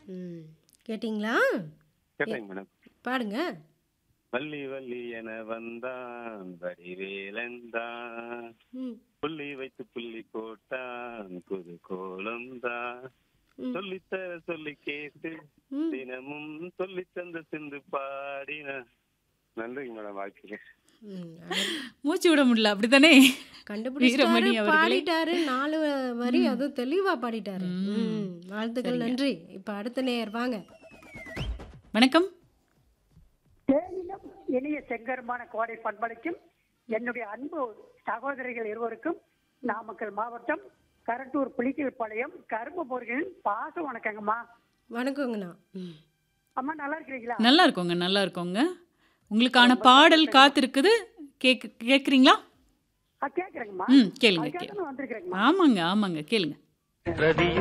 ம் கேட்டிங்களா கேட்டேங்க மேடம் பாடுங்க வள்ளி வள்ளி என வந்தான் வடிவேலந்தான் ம் புள்ளி வைத்து புள்ளி போட்டான் புது கோலம்தான் ம். சொல்லித்தர சொல்லி கேட்டு ம். தினமும் சொல்லி தந்த சிந்து பாடின நன்றிங்க மேடம் வாழ்க்கைக்கு ம், அருமை. மூச்சு விட முடியல அப்படித்தானே கண்டுபிடிச்சிட்டாரு வீரமணி அவர்களே. பாடிட்டாரு நாலு வரி அதுவும் தெளிவா பாடிட்டாரு ம். ம், வாழ்த்துக்கள் சரிங்க. நன்றி இப்ப அடுத்த நேயர் வாங்க வணக்கம் தேனிலும் இனிய செங்கருமான கோடை பண்பளிக்கும் என்னுடைய அன்பு சகோதரிகள் இருவருக்கும் நாமக்கல் மாவட்டம் கரட்டூர் புலிக்கல் பாளையம் கரும்பு பொருட்களின் பாச வணக்கங்கம்மா வணக்கங்கண்ணா ம். அம்மா நல்லா இருக்கிறீங்களா நல்லா இருக்கோங்க நல்லா இருக்கோங்க உங்களுக்கான பாடல் காத்திருக்குது கேக்கு கேட்குறீங்களா ஆ, கேக்குறேங்கம்மா ம் கேளுங்க அதுக்காக கேளுங்க நான் வந்திருக்கிறேங்கம்மா ஆமாங்க ஆமாங்க கேளுங்க